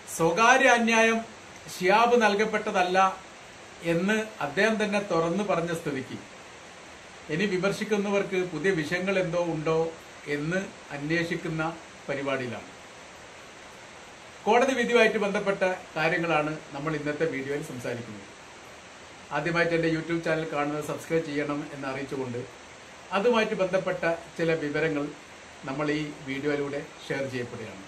സ്വകാര്യ അന്യായം ഷിയാബ് നൽകപ്പെട്ടതല്ല എന്ന് അദ്ദേഹം തന്നെ തുറന്നു പറഞ്ഞ സ്ഥിതിക്ക് ഇനി വിമർശിക്കുന്നവർക്ക് പുതിയ വിഷയങ്ങൾ എന്തോ ഉണ്ടോ എന്ന് അന്വേഷിക്കുന്ന പരിപാടിയിലാണ് കോടതി വിധിയുമായിട്ട് ബന്ധപ്പെട്ട കാര്യങ്ങളാണ് നമ്മൾ ഇന്നത്തെ വീഡിയോയിൽ സംസാരിക്കുന്നത് ആദ്യമായിട്ട് എൻ്റെ യൂട്യൂബ് ചാനൽ കാണുന്നത് സബ്സ്ക്രൈബ് ചെയ്യണം എന്ന് അറിയിച്ചുകൊണ്ട് അതുമായിട്ട് ബന്ധപ്പെട്ട ചില വിവരങ്ങൾ നമ്മൾ ഈ വീഡിയോയിലൂടെ ഷെയർ ചെയ്യപ്പെടുകയാണ്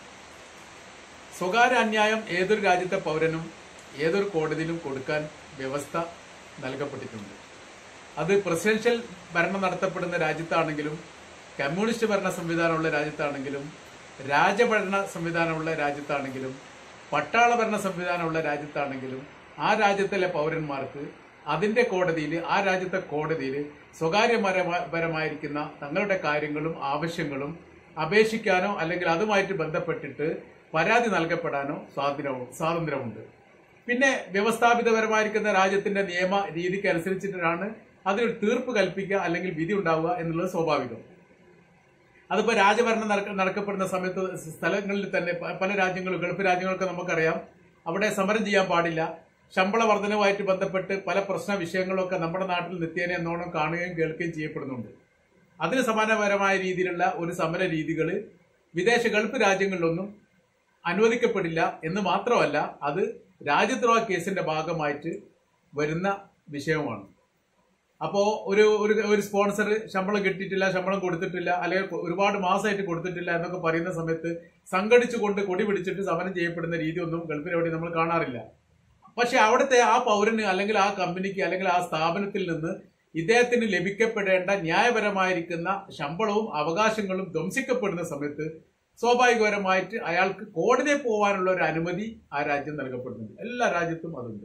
സ്വകാര്യ അന്യായം ഏതൊരു രാജ്യത്തെ പൗരനും ഏതൊരു കോടതിയിലും കൊടുക്കാൻ വ്യവസ്ഥ നൽകപ്പെട്ടിട്ടുണ്ട് അത് പ്രസിഡൻഷ്യൽ ഭരണം നടത്തപ്പെടുന്ന രാജ്യത്താണെങ്കിലും കമ്മ്യൂണിസ്റ്റ് ഭരണ സംവിധാനമുള്ള രാജ്യത്താണെങ്കിലും രാജഭരണ സംവിധാനമുള്ള രാജ്യത്താണെങ്കിലും പട്ടാള ഭരണ സംവിധാനമുള്ള രാജ്യത്താണെങ്കിലും ആ രാജ്യത്തിലെ പൗരന്മാർക്ക് അതിന്റെ കോടതിയിൽ ആ രാജ്യത്തെ കോടതിയിൽ സ്വകാര്യപരമായിരിക്കുന്ന തങ്ങളുടെ കാര്യങ്ങളും ആവശ്യങ്ങളും അപേക്ഷിക്കാനോ അല്ലെങ്കിൽ അതുമായിട്ട് ബന്ധപ്പെട്ടിട്ട് പരാതി നൽകപ്പെടാനോ സ്വാതന്ത്ര്യവും സ്വാതന്ത്ര്യമുണ്ട് പിന്നെ വ്യവസ്ഥാപിതപരമായിരിക്കുന്ന രാജ്യത്തിന്റെ നിയമ രീതിക്ക് അനുസരിച്ചിട്ടാണ് അതിനൊരു തീർപ്പ് കൽപ്പിക്കുക അല്ലെങ്കിൽ വിധി ഉണ്ടാവുക എന്നുള്ളത് സ്വാഭാവികം അതിപ്പോ രാജഭരണം നടക്ക- നടക്കപ്പെടുന്ന സമയത്ത് സ്ഥലങ്ങളിൽ തന്നെ പ- പല രാജ്യങ്ങളും ഗൾഫ് രാജ്യങ്ങളൊക്കെ നമുക്കറിയാം അവിടെ സമരം ചെയ്യാൻ പാടില്ല ശമ്പള വർധനവുമായിട്ട് ബന്ധപ്പെട്ട് പല പ്രശ്ന വിഷയങ്ങളൊക്കെ നമ്മുടെ നാട്ടിൽ നിത്യേന എന്നോണം കാണുകയും കേൾക്കുകയും ചെയ്യപ്പെടുന്നുണ്ട് അതിന് സമാനപരമായ രീതിയിലുള്ള ഒരു സമര രീതികൾ വിദേശ ഗൾഫ് രാജ്യങ്ങളിലൊന്നും അനുവദിക്കപ്പെടില്ല എന്ന് മാത്രമല്ല അത് രാജ്യദ്രോഹ കേസിന്റെ ഭാഗമായിട്ട് വരുന്ന വിഷയവുമാണ് അപ്പോ ഒരു ഒരു ഒരു സ്പോൺസർ ശമ്പളം കിട്ടിയിട്ടില്ല ശമ്പളം കൊടുത്തിട്ടില്ല അല്ലെങ്കിൽ ഒരുപാട് മാസമായിട്ട് കൊടുത്തിട്ടില്ല എന്നൊക്കെ പറയുന്ന സമയത്ത് സംഘടിച്ചുകൊണ്ട് കൊടി പിടിച്ചിട്ട് സമരം ചെയ്യപ്പെടുന്ന രീതിയൊന്നും ഗൾഫിലെവിടെ നമ്മൾ കാണാറില്ല പക്ഷെ അവിടുത്തെ ആ പൗരന് അല്ലെങ്കിൽ ആ കമ്പനിക്ക് അല്ലെങ്കിൽ ആ സ്ഥാപനത്തിൽ നിന്ന് ഇദ്ദേഹത്തിന് ലഭിക്കപ്പെടേണ്ട ന്യായപരമായിരിക്കുന്ന ശമ്പളവും അവകാശങ്ങളും ധ്വംസിക്കപ്പെടുന്ന സമയത്ത് സ്വാഭാവികപരമായിട്ട് അയാൾക്ക് കോടതിയിൽ പോകാനുള്ള ഒരു അനുമതി ആ രാജ്യം നൽകപ്പെടുന്നുണ്ട് എല്ലാ രാജ്യത്തും അതുണ്ട്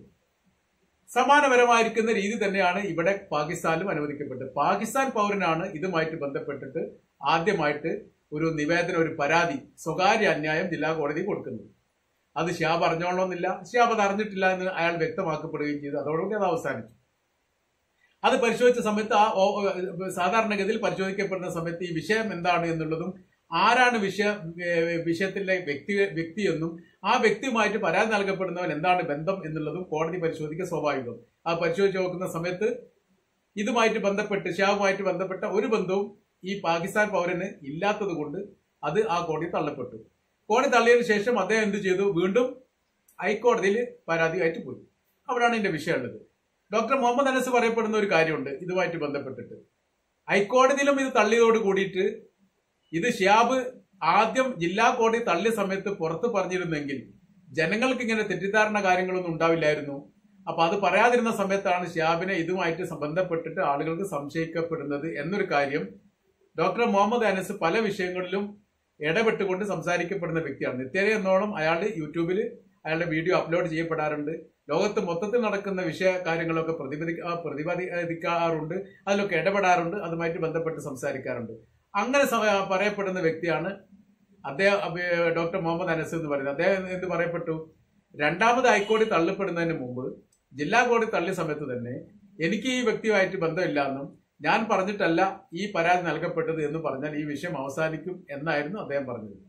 സമാനപരമായിരിക്കുന്ന രീതി തന്നെയാണ് ഇവിടെ പാകിസ്ഥാനിലും അനുവദിക്കപ്പെട്ടത് പാകിസ്ഥാൻ പൗരനാണ് ഇതുമായിട്ട് ബന്ധപ്പെട്ടിട്ട് ആദ്യമായിട്ട് ഒരു നിവേദനം ഒരു പരാതി സ്വകാര്യ അന്യായം ജില്ലാ കോടതി കൊടുക്കുന്നത് അത് ഷ്യാബ് അറിഞ്ഞോളണമെന്നില്ല ഷ്യാബ് അത് അറിഞ്ഞിട്ടില്ല എന്ന് അയാൾ വ്യക്തമാക്കപ്പെടുകയും ചെയ്തു അതോടുകൂടി അത് അവസാനിച്ചു അത് പരിശോധിച്ച സമയത്ത് ആ ഓ- ഓ- സാധാരണഗതിയിൽ പരിശോധിക്കപ്പെടുന്ന സമയത്ത് ഈ വിഷയം എന്താണ് എന്നുള്ളതും ആരാണ് വിഷയ ഏഹ് വിഷയത്തിലെ വ്യക്തി വ്യക്തിയെന്നും ആ വ്യക്തിയുമായിട്ട് പരാതി നൽകപ്പെടുന്നവൻ എന്താണ് ബന്ധം എന്നുള്ളതും കോടതി പരിശോധിക്കുക സ്വാഭാവികം ആ പരിശോധിച്ച് നോക്കുന്ന സമയത്ത് ഇതുമായിട്ട് ബന്ധപ്പെട്ട് ഷ്യാബുമായിട്ട് ബന്ധപ്പെട്ട ഒരു ബന്ധവും ഈ പാകിസ്ഥാൻ പൗരന് ഇല്ലാത്തത് കൊണ്ട് അത് ആ കോടതി തള്ളപ്പെട്ടു കോടതി തള്ളിയതിനു ശേഷം അദ്ദേഹം എന്ത് ചെയ്തു വീണ്ടും ഹൈക്കോടതിയിൽ പരാതിയായിട്ട് പോയി അവിടെയാണ് ഇതിന്റെ വിഷയമുള്ളത് ഡോക്ടർ മുഹമ്മദ് അനസ് പറയപ്പെടുന്ന ഒരു കാര്യമുണ്ട് ഇതുമായിട്ട് ബന്ധപ്പെട്ടിട്ട് ഹൈക്കോടതിയിലും ഇത് തള്ളിയതോട് കൂടിയിട്ട് ഇത് ഷിയാബ് ആദ്യം ജില്ലാ കോടതി തള്ളിയ സമയത്ത് പുറത്ത് പറഞ്ഞിരുന്നെങ്കിൽ ജനങ്ങൾക്ക് ഇങ്ങനെ തെറ്റിദ്ധാരണ കാര്യങ്ങളൊന്നും ഉണ്ടാവില്ലായിരുന്നു അപ്പൊ അത് പറയാതിരുന്ന സമയത്താണ് ഷിയാബിനെ ഇതുമായിട്ട് ബന്ധപ്പെട്ടിട്ട് ആളുകൾക്ക് സംശയിക്കപ്പെടുന്നത് എന്നൊരു കാര്യം ഡോക്ടർ മുഹമ്മദ് അനസ് പല വിഷയങ്ങളിലും ഇടപെട്ടുകൊണ്ട് സംസാരിക്കപ്പെടുന്ന വ്യക്തിയാണ് നിത്യേന എന്നോണം അയാൾ യൂട്യൂബിൽ അയാളുടെ വീഡിയോ അപ്ലോഡ് ചെയ്യപ്പെടാറുണ്ട് ലോകത്ത് മൊത്തത്തിൽ നടക്കുന്ന വിഷയ കാര്യങ്ങളൊക്കെ പ്രതിപതി ആ, പ്രതിപാദിക്കാറുണ്ട് അതിലൊക്കെ ഇടപെടാറുണ്ട് അതുമായിട്ട് ബന്ധപ്പെട്ട് സംസാരിക്കാറുണ്ട് അങ്ങനെ സ- പറയപ്പെടുന്ന വ്യക്തിയാണ് അദ്ദേഹം അബ്- ഡോക്ടർ മുഹമ്മദ് അനസ് എന്ന് പറയുന്നത് അദ്ദേഹം എന്ത് പറയപ്പെട്ടു രണ്ടാമത് ഹൈക്കോടതി തള്ളപ്പെടുന്നതിന് മുമ്പ് ജില്ലാ കോടതി തള്ളിയ സമയത്ത് തന്നെ എനിക്ക് ഈ വ്യക്തിയുമായിട്ട് ബന്ധമില്ല എന്നും ഞാൻ പറഞ്ഞിട്ടല്ല ഈ പരാതി നൽകപ്പെട്ടത് എന്ന് പറഞ്ഞാൽ ഈ വിഷയം അവസാനിക്കും എന്നായിരുന്നു അദ്ദേഹം പറഞ്ഞത്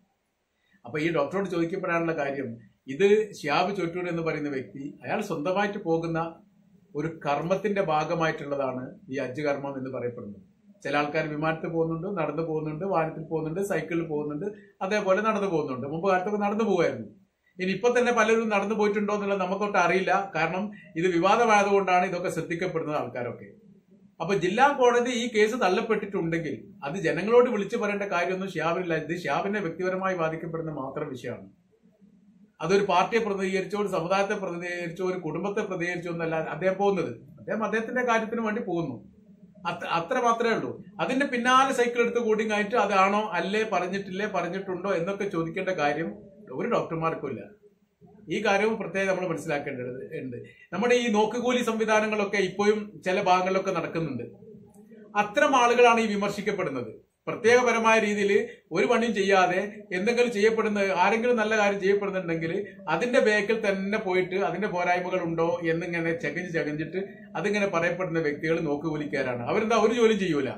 അപ്പൊ ഈ ഡോക്ടറോട് ചോദിക്കപ്പെടാനുള്ള കാര്യം ഇത് ഷിയാബ് ചോറ്റൂർ എന്ന് പറയുന്ന വ്യക്തി അയാൾ സ്വന്തമായിട്ട് പോകുന്ന ഒരു കർമ്മത്തിന്റെ ഭാഗമായിട്ടുള്ളതാണ് ഈ അജ്ജ് കർമ്മം എന്ന് പറയപ്പെടുന്നത് ചില ആൾക്കാർ വിമാനത്തിൽ പോകുന്നുണ്ട് നടന്നു പോകുന്നുണ്ട് വാഹനത്തിൽ പോകുന്നുണ്ട് സൈക്കിളിൽ പോകുന്നുണ്ട് അതേപോലെ നടന്നു പോകുന്നുണ്ട് മുമ്പ് കാലത്തൊക്കെ നടന്നു പോകുമായിരുന്നു ഇനി ഇപ്പൊ തന്നെ പലരും നടന്നു പോയിട്ടുണ്ടോ എന്നുള്ളത് നമുക്കൊട്ട് അറിയില്ല കാരണം ഇത് വിവാദമായതുകൊണ്ടാണ് ഇതൊക്കെ ശ്രദ്ധിക്കപ്പെടുന്നത് ആൾക്കാരൊക്കെ അപ്പൊ ജില്ലാ കോടതി ഈ കേസ് തള്ളപ്പെട്ടിട്ടുണ്ടെങ്കിൽ അത് ജനങ്ങളോട് വിളിച്ചു പറയേണ്ട കാര്യമൊന്നും ഷിയാബിനില്ല ഇത് ഷിയാബിനെ വ്യക്തിപരമായി ബാധിക്കപ്പെടുന്ന മാത്രം വിഷയമാണ് അതൊരു പാർട്ടിയെ പ്രതിനിധീകരിച്ചോ ഒരു സമുദായത്തെ പ്രതിനിധീകരിച്ചോ ഒരു കുടുംബത്തെ പ്രതിനിധീകരിച്ചോ ഒന്നല്ല അദ്ദേഹം പോകുന്നത് അദ്ദേഹം അദ്ദേഹത്തിന്റെ കാര്യത്തിന് വേണ്ടി പോകുന്നു അത്ര അത്ര മാത്രമേ ഉള്ളൂ അതിന്റെ പിന്നാലെ സൈക്കിൾ എടുത്ത് കൂടിങ്ങായിട്ട് അതാണോ അല്ലേ പറഞ്ഞിട്ടില്ലേ പറഞ്ഞിട്ടുണ്ടോ എന്നൊക്കെ ചോദിക്കേണ്ട കാര്യം ഒരു ഡോക്ടർമാർക്കും ഇല്ല ഈ കാര്യവും പ്രത്യേകം നമ്മൾ മനസ്സിലാക്കേണ്ടത് ഉണ്ട് നമ്മുടെ ഈ നോക്കുകൂലി സംവിധാനങ്ങളൊക്കെ ഇപ്പോഴും ചില ഭാഗങ്ങളിലൊക്കെ നടക്കുന്നുണ്ട് അത്തരം ആളുകളാണ് ഈ വിമർശിക്കപ്പെടുന്നത് പ്രത്യേകപരമായ രീതിയിൽ ഒരു പണിയും ചെയ്യാതെ എന്തെങ്കിലും ചെയ്യപ്പെടുന്ന ആരെങ്കിലും നല്ല കാര്യം ചെയ്യപ്പെടുന്നുണ്ടെങ്കിൽ അതിന്റെ ബേക്കിൽ തന്നെ പോയിട്ട് അതിന്റെ പോരായ്മകൾ ഉണ്ടോ എന്നിങ്ങനെ ചകഞ്ഞ് ചകഞ്ഞിട്ട് അതിങ്ങനെ പറയപ്പെടുന്ന വ്യക്തികൾ നോക്കുകൂലിക്കാരാണ് അവരെന്താ ഒരു ജോലിയും ചെയ്യൂല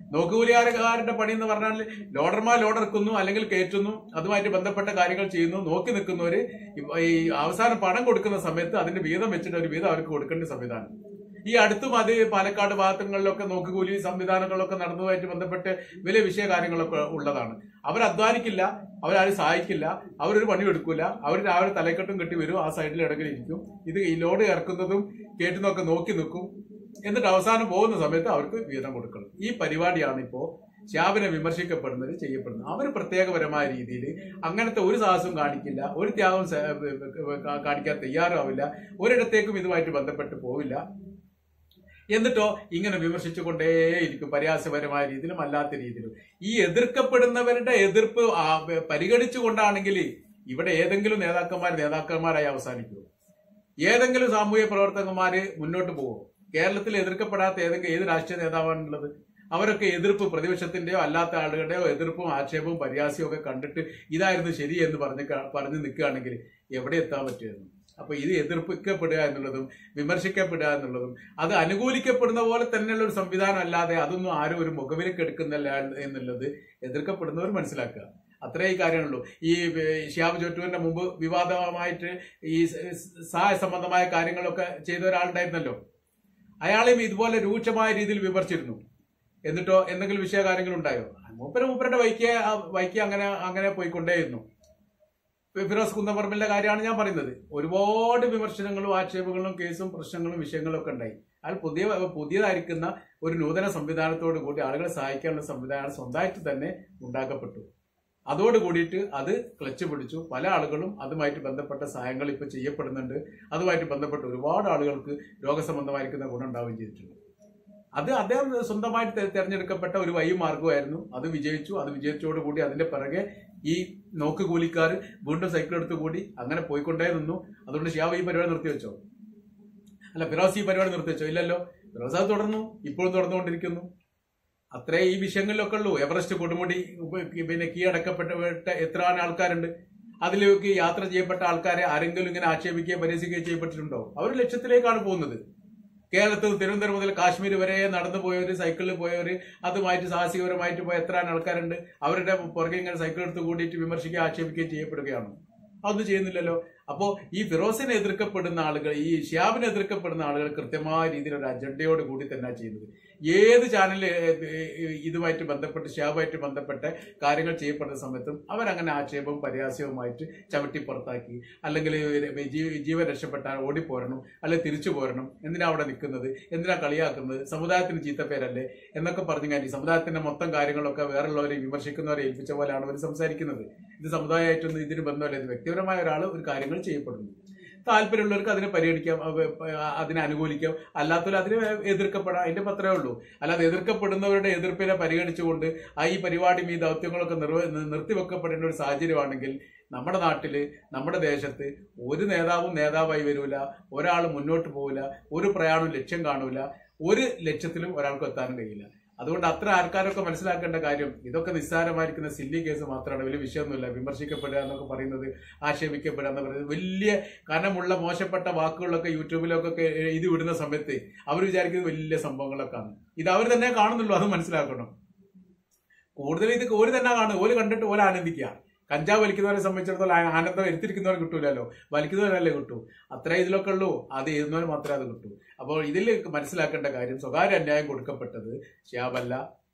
നോക്കുകൂലിയാരക്കാരുടെ പണി എന്ന് പറഞ്ഞാൽ ലോഡർമാർ ലോഡ് ഇറക്കുന്നു അല്ലെങ്കിൽ കയറ്റുന്നു അതുമായിട്ട് ബന്ധപ്പെട്ട കാര്യങ്ങൾ ചെയ്യുന്നു നോക്കി നിൽക്കുന്നവര് ഇപ്പ- ഈ അവസാനം പണം കൊടുക്കുന്ന സമയത്ത് അതിന്റെ വീതം വെച്ചിട്ട് ഒരു വീതം അവർക്ക് കൊടുക്കേണ്ട സംവിധാനം ഈ അടുത്തും അത് പാലക്കാട് ഭാഗങ്ങളിലൊക്കെ നോക്കുകൂലി സംവിധാനങ്ങളൊക്കെ നടന്നതുമായിട്ട് ബന്ധപ്പെട്ട് വലിയ വിഷയ കാര്യങ്ങളൊക്കെ ഉള്ളതാണ് അവർ അധ്വാനിക്കില്ല അവരാരും സഹായിക്കില്ല അവരൊരു പണി എടുക്കൂല അവർ രാവിലെ തലക്കെട്ടും കെട്ടി വരും ആ സൈഡിൽ ഇടയ്ക്കിൽ ഇരിക്കും ഇത് ഈ ലോഡ് ഇറക്കുന്നതും കേട്ടുന്നതൊക്കെ നോക്കി നിൽക്കും എന്നിട്ട് അവസാനം പോകുന്ന സമയത്ത് അവർക്ക് വീതം കൊടുക്കണം ഈ പരിപാടിയാണ് ഇപ്പോ ഷാബിനെ വിമർശിക്കപ്പെടുന്നത് ചെയ്യപ്പെടുന്നത് അവർ പ്രത്യേകപരമായ രീതിയിൽ അങ്ങനത്തെ ഒരു സാഹസവും കാണിക്കില്ല ഒരു ത്യാഗം സ- കാ- കാണിക്കാൻ തയ്യാറാവില്ല ഒരിടത്തേക്കും ഇതുമായിട്ട് ബന്ധപ്പെട്ട് പോവില്ല എന്നിട്ടോ ഇങ്ങനെ വിമർശിച്ചുകൊണ്ടേയിരിക്കും പര്യാസപരമായ രീതിയിലും അല്ലാത്ത രീതിയിലും ഈ എതിർക്കപ്പെടുന്നവരുടെ എതിർപ്പ് ആ- പരിഗണിച്ചുകൊണ്ടാണെങ്കിൽ ഇവിടെ ഏതെങ്കിലും നേതാക്കന്മാർ നേതാക്കന്മാരായി അവസാനിക്കുമോ ഏതെങ്കിലും സാമൂഹ്യ പ്രവർത്തകന്മാര് മുന്നോട്ട് പോകുമോ കേരളത്തിൽ എതിർക്കപ്പെടാത്ത ഏതെങ്കിലും ഏത് രാഷ്ട്രീയ നേതാവാണുള്ളത് അവരൊക്കെ എതിർപ്പ് പ്രതിപക്ഷത്തിന്റെയോ അല്ലാത്ത ആളുകളുടെയോ എതിർപ്പും ആക്ഷേപവും പരിഹാസ്യവും ഒക്കെ കണ്ടിട്ട് ഇതായിരുന്നു ശരി എന്ന് പറഞ്ഞ് ക- പറഞ്ഞ് നിൽക്കുകയാണെങ്കിൽ എവിടെ എത്താൻ പറ്റുമായിരുന്നു അപ്പൊ ഇത് എതിർപ്പിക്കപ്പെടുക എന്നുള്ളതും വിമർശിക്കപ്പെടുക എന്നുള്ളതും അത് അനുകൂലിക്കപ്പെടുന്ന പോലെ തന്നെയുള്ള ഒരു സംവിധാനം അല്ലാതെ അതൊന്നും ആരും ഒരു മുഖവിലേക്ക് എടുക്കുന്നില്ല എന്നുള്ളത് എതിർക്കപ്പെടുന്നവർ മനസ്സിലാക്കുക അത്രേ ഈ കാര്യമുള്ളൂ ഈ ഏഹ്, ഷിയാബ് ചോറ്റൂരിന്റെ മുമ്പ് വിവാദമായിട്ട് ഈ സ- സഹായ സംബന്ധമായ കാര്യങ്ങളൊക്കെ ചെയ്ത ഒരാളുണ്ടായിരുന്നല്ലോ അയാളെയും ഇതുപോലെ രൂക്ഷമായ രീതിയിൽ വിമർശിച്ചിരുന്നു എന്നിട്ടോ എന്തെങ്കിലും വിഷയ കാര്യങ്ങൾ ഉണ്ടായോ മൂപ്പര മൂപ്പരുടെ വൈക്ക് വൈക്ക് അങ്ങനെ അങ്ങനെ പോയിക്കൊണ്ടേയിരുന്നു ഫിറോസ് കുന്നപ്പറമ്പിന്റെ കാര്യമാണ് ഞാൻ പറയുന്നത് ഒരുപാട് വിമർശനങ്ങളും ആക്ഷേപങ്ങളും കേസും പ്രശ്നങ്ങളും വിഷയങ്ങളും ഒക്കെ ഉണ്ടായി അയാൾ പുതിയ പുതിയതായിരിക്കുന്ന ഒരു നൂതന സംവിധാനത്തോട് കൂടി ആളുകളെ സഹായിക്കാനുള്ള സംവിധാനം സ്വന്തമായിട്ട് തന്നെ ഉണ്ടാക്കപ്പെട്ടു അതോട് കൂടിയിട്ട് അത് ക്ലച്ച് പിടിച്ചു പല ആളുകളും അതുമായിട്ട് ബന്ധപ്പെട്ട സഹായങ്ങൾ ഇപ്പൊ ചെയ്യപ്പെടുന്നുണ്ട് അതുമായിട്ട് ബന്ധപ്പെട്ട് ഒരുപാട് ആളുകൾക്ക് രോഗസംബന്ധമായിരിക്കുന്ന ഗുണം ഉണ്ടാവുകയും ചെയ്തിട്ടുണ്ട് അത് അദ്ദേഹം സ്വന്തമായിട്ട് തെ- തെരഞ്ഞെടുക്കപ്പെട്ട ഒരു വഴി മാർഗമായിരുന്നു അത് വിജയിച്ചു അത് വിജയിച്ചോടുകൂടി അതിന്റെ പിറകെ ഈ നോക്ക് കൂലിക്കാർ വീണ്ടും സൈക്കിൾ എടുത്തു കൂടി അങ്ങനെ പോയിക്കൊണ്ടേ നിന്നു അതുകൊണ്ട് ഷിയാവ് ഈ പരിപാടി നിർത്തിവെച്ചോ അല്ല ഫിറോസ് ഈ പരിപാടി നിർത്തിവെച്ചോ ഇല്ലല്ലോ ഫിറോസ് അത് തുടർന്നു ഇപ്പോഴും തുടർന്നുകൊണ്ടിരിക്കുന്നു അത്രേ ഈ വിഷയങ്ങളിലൊക്കെ ഉള്ളൂ എവറസ്റ്റ് കൊടുമുടി ഉപ- പിന്നെ കീഴടക്കപ്പെട്ട എത്ര ആൾക്കാരുണ്ട് അതിലേക്ക് യാത്ര ചെയ്യപ്പെട്ട ആൾക്കാരെ ആരെങ്കിലും ഇങ്ങനെ ആക്ഷേപിക്കുകയോ പരിഹസിക്കുകയോ ചെയ്യപ്പെട്ടിട്ടുണ്ടോ അവർ ലക്ഷ്യത്തിലേക്കാണ് പോകുന്നത് കേരളത്തിൽ തിരുവനന്തപുരം മുതൽ കാശ്മീർ വരെ നടന്നു പോയവര് സൈക്കിളിൽ പോയവര് അതുമായിട്ട് സാഹസികപരമായിട്ട് പോയ എത്ര ആൾക്കാരുണ്ട് അവരുടെ പുറകെ ഇങ്ങനെ സൈക്കിൾ എടുത്ത് കൂടിയിട്ട് വിമർശിക്കുകയും ആക്ഷേപിക്കുകയും ചെയ്യപ്പെടുകയാണ് അതൊന്നും ചെയ്യുന്നില്ലല്ലോ അപ്പോ ഈ ഫിറോസിനെ എതിർക്കപ്പെടുന്ന ആളുകൾ ഈ ഷിയാബിനെ എതിർക്കപ്പെടുന്ന ആളുകൾ കൃത്യമായ രീതിയിൽ ഒരു അജണ്ടയോട് കൂടി തന്നെ ചെയ്യുന്നത് ഏത് ചാനൽ ഇതുമായിട്ട് ബന്ധപ്പെട്ട് ഷിയാബുമായിട്ട് ബന്ധപ്പെട്ട് കാര്യങ്ങൾ ചെയ്യപ്പെടുന്ന സമയത്തും അവരങ്ങനെ ആക്ഷേപവും പരിഹാസ്യവുമായിട്ട് ചവിട്ടി പുറത്താക്കി അല്ലെങ്കിൽ ജീ- ജീവൻ രക്ഷപ്പെട്ടാൽ ഓടിപ്പോരണം അല്ലെങ്കിൽ തിരിച്ചു പോരണം എന്തിനാ അവിടെ നിൽക്കുന്നത് എന്തിനാ കളിയാക്കുന്നത് സമുദായത്തിന് ചീത്തപ്പേരല്ലേ എന്നൊക്കെ പറഞ്ഞു കഴിഞ്ഞാൽ സമുദായത്തിന്റെ മൊത്തം കാര്യങ്ങളൊക്കെ വേറുള്ളവരെ വിമർശിക്കുന്നവരെ ഏൽപ്പിച്ച പോലെയാണ് അവർ സംസാരിക്കുന്നത് ഇത് സമുദായമായിട്ടൊന്നും ഇതിന് ബന്ധമല്ല ഇത് വ്യക്തിപരമായ ഒരാൾ ഒരു കാര്യങ്ങൾ ചെയ്യപ്പെടുന്നു താല്പര്യമുള്ളവർക്ക് അതിനെ പരിഗണിക്കാം അവ- അതിനെ അനുകൂലിക്കാം അല്ലാത്തവർ അതിനെ എതിർക്കപ്പെടാം അതിന്റെ പത്രമേ ഉള്ളൂ അല്ലാതെ എതിർക്കപ്പെടുന്നവരുടെ എതിർപ്പിനെ പരിഗണിച്ചുകൊണ്ട് ആ ഈ പരിപാടിയും ഈ ദൗത്യങ്ങളൊക്കെ നിർവ നിർത്തിവെക്കപ്പെടേണ്ട ഒരു സാഹചര്യമാണെങ്കിൽ നമ്മുടെ നാട്ടില് നമ്മുടെ ദേശത്ത് ഒരു നേതാവും നേതാവായി വരൂല ഒരാൾ മുന്നോട്ട് പോവില്ല ഒരു പ്രയാണവും ലക്ഷ്യം കാണൂല ഒരു ലക്ഷ്യത്തിലും ഒരാൾക്കും എത്താനും കഴിയില്ല അതുകൊണ്ട് അത്ര ആൾക്കാരൊക്കെ മനസ്സിലാക്കേണ്ട കാര്യം ഇതൊക്കെ നിസ്സാരമായിരിക്കുന്ന സില്ലി കേസ് മാത്രമാണ് വലിയ വിഷയമൊന്നുമില്ല വിമർശിക്കപ്പെടുക എന്നൊക്കെ പറയുന്നത് ആക്ഷേപിക്കപ്പെടുക എന്ന് പറയുന്നത് വലിയ കനമുള്ള മോശപ്പെട്ട വാക്കുകളൊക്കെ യൂട്യൂബിലൊക്കെ എഴുതി വിടുന്ന സമയത്ത് അവർ വിചാരിക്കുന്നത് വലിയ സംഭവങ്ങളൊക്കെയാണ് ഇത് അവർ തന്നെ കാണുന്നുള്ളൂ അത് മനസ്സിലാക്കണം കൂടുതൽ ഇത് ഓര് തന്നെ കാണും ഓര് കണ്ടിട്ട് ഓര് ആനന്ദിക്കുക കഞ്ചാവ് വലിക്കുന്നവരെ സംബന്ധിച്ചിടത്തോളം ആ- ആനന്ദം എടുത്തിരിക്കുന്നവരെ കിട്ടൂലല്ലോ വലിക്കുന്നവരല്ലേ കിട്ടൂ അത്ര ഇതിലൊക്കെ ഉള്ളൂ അത് എഴുതുന്നവന് മാത്രമേ അത് കിട്ടൂ അപ്പോൾ ഇതിൽ മനസ്സിലാക്കേണ്ട കാര്യം സ്വകാര്യ അന്യായം കൊടുക്കപ്പെട്ടത് ഷിയാബല്ല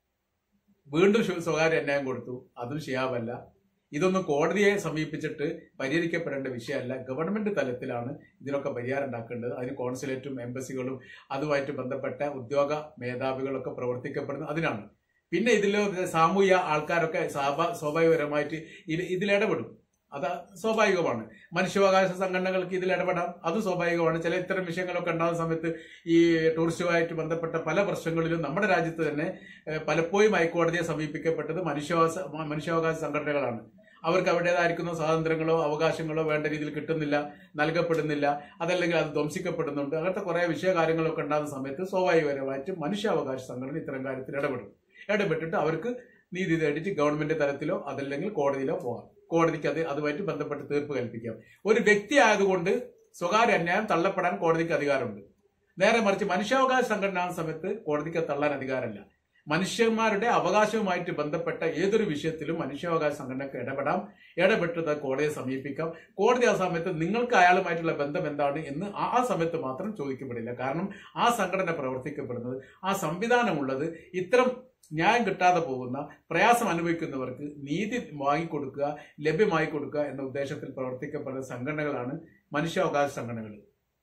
വീണ്ടും സ്വ- സ്വകാര്യ അന്യായം കൊടുത്തു അതും ഷിയാബല്ല ഇതൊന്നും കോടതിയെ സമീപിച്ചിട്ട് പരിഹരിക്കപ്പെടേണ്ട വിഷയമല്ല ഗവൺമെന്റ് തലത്തിലാണ് ഇതിനൊക്കെ പരിഹാരം ഉണ്ടാക്കേണ്ടത് അതിന് കോൺസുലേറ്റും എംബസികളും അതുമായിട്ട് ബന്ധപ്പെട്ട ഉദ്യോഗ മേധാവികളൊക്കെ പ്രവർത്തിക്കപ്പെടുന്നത് അതിനാണ് പിന്നെ ഇതിൽ സാമൂഹ്യ ആൾക്കാരൊക്കെ സ്വാഭാ- സ്വാഭാവികപരമായിട്ട് ഇതിൽ ഇതിലിടപെടും അത് സ്വാഭാവികമാണ് മനുഷ്യാവകാശ സംഘടനകൾക്ക് ഇതിൽ ഇടപെടാം അത് സ്വാഭാവികമാണ് ചില ഇത്തരം വിഷയങ്ങളൊക്കെ ഉണ്ടാകുന്ന സമയത്ത് ഈ ടൂറിസ്റ്റുമായിട്ട് ബന്ധപ്പെട്ട പല പ്രശ്നങ്ങളിലും നമ്മുടെ രാജ്യത്ത് തന്നെ ഏഹ്, പലപ്പോഴും ഹൈക്കോടതിയെ സമീപിക്കപ്പെട്ടത് മനുഷ്യാവകാശ മനുഷ്യാവകാശ സംഘടനകളാണ് അവർക്ക് അവരുടേതായിരിക്കുന്ന സ്വാതന്ത്ര്യങ്ങളോ അവകാശങ്ങളോ വേണ്ട രീതിയിൽ കിട്ടുന്നില്ല നൽകപ്പെടുന്നില്ല അതല്ലെങ്കിൽ അത് ധ്വംസിക്കപ്പെടുന്നുണ്ട് അങ്ങനത്തെ കുറെ വിഷയ കാര്യങ്ങളൊക്കെ ഉണ്ടാകുന്ന സമയത്ത് സ്വാഭാവികപരമായിട്ട് മനുഷ്യാവകാശ സംഘടന ഇത്തരം കാര്യത്തിൽ ഇടപെടും ഇടപെട്ടിട്ട് അവർക്ക് നീതി തേടിയിട്ട് ഗവൺമെന്റ് തലത്തിലോ അതല്ലെങ്കിൽ കോടതിയിലോ പോകാം കോടതിക്ക് അത് അതുമായിട്ട് ബന്ധപ്പെട്ട് തീർപ്പ് കൽപ്പിക്കാം ഒരു വ്യക്തി ആയതുകൊണ്ട് സ്വകാര്യ അന്യായം തള്ളപ്പെടാൻ കോടതിക്ക് അധികാരമുണ്ട് നേരെ മറിച്ച് മനുഷ്യാവകാശ സംഘടന സമയത്ത് കോടതിക്ക് അത് തള്ളാൻ അധികാരമില്ല മനുഷ്യന്മാരുടെ അവകാശവുമായിട്ട് ബന്ധപ്പെട്ട ഏതൊരു വിഷയത്തിലും മനുഷ്യാവകാശ സംഘടനക്ക് ഇടപെടാം ഇടപെട്ടത് കോടതിയെ സമീപിക്കാം കോടതി ആ സമയത്ത് നിങ്ങൾക്ക് അയാളുമായിട്ടുള്ള ബന്ധം എന്താണ് എന്ന് ആ ആ സമയത്ത് മാത്രം ചോദിക്കപ്പെടില്ല കാരണം ആ സംഘടന പ്രവർത്തിക്കപ്പെടുന്നത് ആ സംവിധാനമുള്ളത് ഇത്തരം ന്യായം കിട്ടാതെ പോകുന്ന പ്രയാസം അനുഭവിക്കുന്നവർക്ക് നീതി വാങ്ങിക്കൊടുക്കുക ലഭ്യമായി കൊടുക്കുക എന്ന ഉദ്ദേശത്തിൽ പ്രവർത്തിക്കപ്പെടുന്ന സംഘടനകളാണ് മനുഷ്യാവകാശ സംഘടനകൾ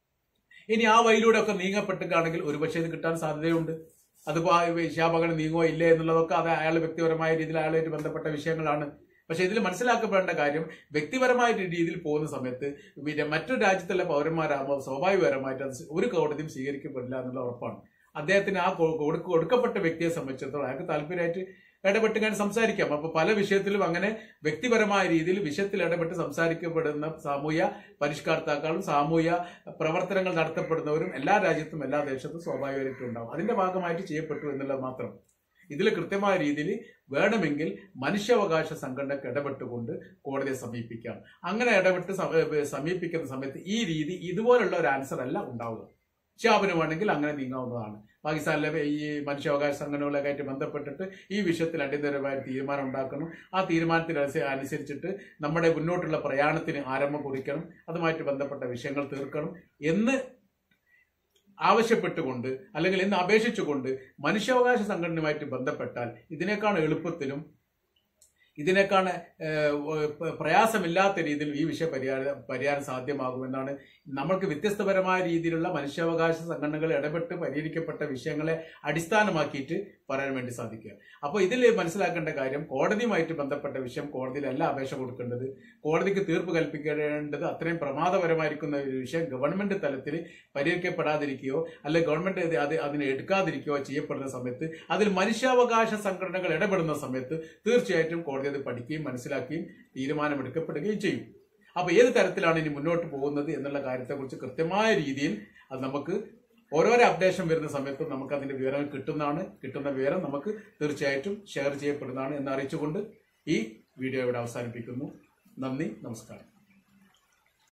ഇനി ആ വഴിയിലൂടെ ഒക്കെ നീങ്ങപ്പെട്ടുകയാണെങ്കിൽ ഒരുപക്ഷെ ഇത് കിട്ടാൻ സാധ്യതയുണ്ട് അതിപ്പോ ശാപകൻ നീങ്ങോ ഇല്ലേ എന്നുള്ളതൊക്കെ അത് അയാൾ വ്യക്തിപരമായ രീതിയിൽ അയാളുമായിട്ട് ബന്ധപ്പെട്ട വിഷയങ്ങളാണ് പക്ഷെ ഇതിൽ മനസ്സിലാക്കപ്പെടേണ്ട കാര്യം വ്യക്തിപരമായ രീതിയിൽ പോകുന്ന സമയത്ത് പിന്നെ മറ്റൊരു രാജ്യത്തുള്ള പൗരന്മാരാകുമ്പോൾ സ്വാഭാവികപരമായിട്ട് അത് ഒരു കോടതിയും സ്വീകരിക്കപ്പെടില്ല എന്നുള്ള ഉറപ്പാണ് അദ്ദേഹത്തിന് ആ കൊ- കൊടുക്ക- കൊടുക്കപ്പെട്ട വ്യക്തിയെ സംബന്ധിച്ചിടത്തോളം അയാൾക്ക് താല്പര്യമായിട്ട് ഇടപെട്ട് ഞാൻ സംസാരിക്കാം അപ്പൊ പല വിഷയത്തിലും അങ്ങനെ വ്യക്തിപരമായ രീതിയിൽ വിഷയത്തിൽ ഇടപെട്ട് സംസാരിക്കപ്പെടുന്ന സാമൂഹ്യ പരിഷ്കർത്താക്കളും സാമൂഹ്യ പ്രവർത്തനങ്ങൾ നടത്തപ്പെടുന്നവരും എല്ലാ രാജ്യത്തും എല്ലാ ദേശത്തും സ്വാഭാവികമായിട്ടും ഉണ്ടാവും അതിന്റെ ഭാഗമായിട്ട് ചെയ്യപ്പെട്ടു എന്നുള്ളത് മാത്രം ഇതിൽ കൃത്യമായ രീതിയിൽ വേണമെങ്കിൽ മനുഷ്യാവകാശ സംഘടനക്ക് ഇടപെട്ടുകൊണ്ട് കോടതിയെ സമീപിക്കാം അങ്ങനെ ഇടപെട്ട് സ- ഏ, സമീപിക്കുന്ന സമയത്ത് ഈ രീതി ഇതുപോലുള്ള ഒരു ആൻസർ അല്ല ഉണ്ടാവുക ഷാബിന് വേണമെങ്കിൽ അങ്ങനെ നീങ്ങാവുന്നതാണ് പാകിസ്ഥാനിലെ ഈ മനുഷ്യാവകാശ സംഘടനകളൊക്കെ ആയിട്ട് ബന്ധപ്പെട്ടിട്ട് ഈ വിഷയത്തിൽ അടിയന്തരമായ തീരുമാനം ഉണ്ടാക്കണം ആ തീരുമാനത്തിന് അനുസ- അനുസരിച്ചിട്ട് നമ്മുടെ മുന്നോട്ടുള്ള പ്രയാണത്തിന് ആരംഭം കുറിക്കണം അതുമായിട്ട് ബന്ധപ്പെട്ട വിഷയങ്ങൾ തീർക്കണം എന്ന് ആവശ്യപ്പെട്ടുകൊണ്ട് അല്ലെങ്കിൽ എന്ന് അപേക്ഷിച്ചുകൊണ്ട് മനുഷ്യാവകാശ സംഘടനയുമായിട്ട് ബന്ധപ്പെട്ടാൽ ഇതിനേക്കാൾ എളുപ്പത്തിലും ഇതിനേക്കാൾ ഏഹ്, പ- പ്രയാസമില്ലാത്ത രീതിയിൽ ഈ വിഷയ പരിഹാരം പരിഹാരം സാധ്യമാകുമെന്നാണ് നമ്മൾക്ക് വ്യത്യസ്തപരമായ രീതിയിലുള്ള മനുഷ്യാവകാശ സംഘടനകൾ ഇടപെട്ട് പരിഹരിക്കപ്പെട്ട വിഷയങ്ങളെ അടിസ്ഥാനമാക്കിയിട്ട് പറയാൻ വേണ്ടി സാധിക്കുക അപ്പോൾ ഇതിൽ മനസ്സിലാക്കേണ്ട കാര്യം കോടതിയുമായിട്ട് ബന്ധപ്പെട്ട വിഷയം കോടതിയിലല്ല അപേക്ഷ കൊടുക്കേണ്ടത് കോടതിക്ക് തീർപ്പ് കൽപ്പിക്കേണ്ടത് അത്രയും പ്രമാദപരമായിരിക്കുന്ന ഒരു വിഷയം ഗവൺമെന്റ് തലത്തിൽ പരിഹരിക്കപ്പെടാതിരിക്കുകയോ അല്ലെങ്കിൽ ഗവൺമെന്റ് ഇത് അത് അതിനെ എടുക്കാതിരിക്കുകയോ ചെയ്യപ്പെടുന്ന സമയത്ത് അതിൽ മനുഷ്യാവകാശ സംഘടനകൾ ഇടപെടുന്ന സമയത്ത് തീർച്ചയായിട്ടും കോടതി അത് പഠിക്കുകയും മനസ്സിലാക്കുകയും തീരുമാനമെടുക്കപ്പെടുകയും ചെയ്യും അപ്പൊ ഏത് തരത്തിലാണ് ഇനി മുന്നോട്ട് പോകുന്നത് എന്നുള്ള കാര്യത്തെക്കുറിച്ച് കൃത്യമായ രീതിയിൽ അത് നമുക്ക് ഓരോരോ അപ്ഡേഷൻ വരുന്ന സമയത്തും നമുക്ക് അതിന്റെ വിവരങ്ങൾ കിട്ടുന്നതാണ് കിട്ടുന്ന വിവരം നമുക്ക് തീർച്ചയായിട്ടും ഷെയർ ചെയ്യപ്പെടുന്നതാണ് എന്ന് അറിയിച്ചുകൊണ്ട് ഈ വീഡിയോ ഇവിടെ അവസാനിപ്പിക്കുന്നു നന്ദി നമസ്കാരം